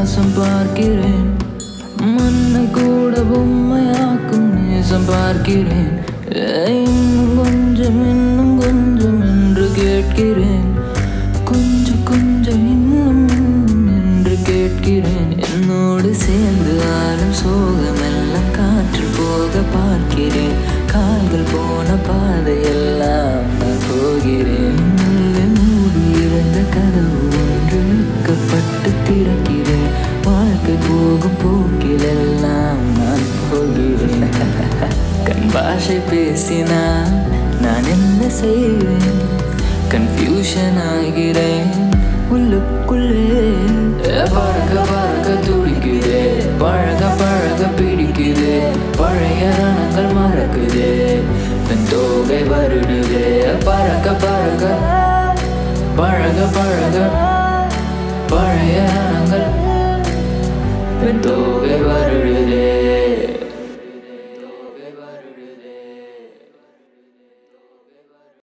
வாசம் பார்க்கிறேன் மண்ணை கூட பொம்மையாக்கும் நேசம் பார்க்கிறேன் ஏய், இன்னும் கொஞ்சம் இன்னும் கொஞ்சம் என்று கேட்கிறேன் கொஞ்சம் கொஞ்சம் இன்னும் இன்னும் என்று கேட்கிறேன் என்னோடு சேர்ந்து ஆளும் சோகமெல்லாம் காற்றில் போக பார்க்கிறேன் கால்கள் போன பாதையெல்லாம் நான் போகிறேன் மெல்ல மூடி இருந்த கதவு ஒன்று இழுக்கப்பட்டு திறக்கிறேன் வாழ்க்கை போகும் போக்கிலெல்லாம் நான் போகிறேன் கண் பாஷை பேசினால் நான் என்ன செய்வேன் கன்ஃபியூஷன் ஆகிறேன் உள்ளுக்குள்ளே பறக்க பறக்க துடிக்குதே பழக பழக பிடிக்குதே பழைய ரணங்கள் மறக்குதே தன் தோகை வருடுதே பறக்க பறக்க பழக பழக பழைய ரணங்கள் தன் தோகை வருடுதே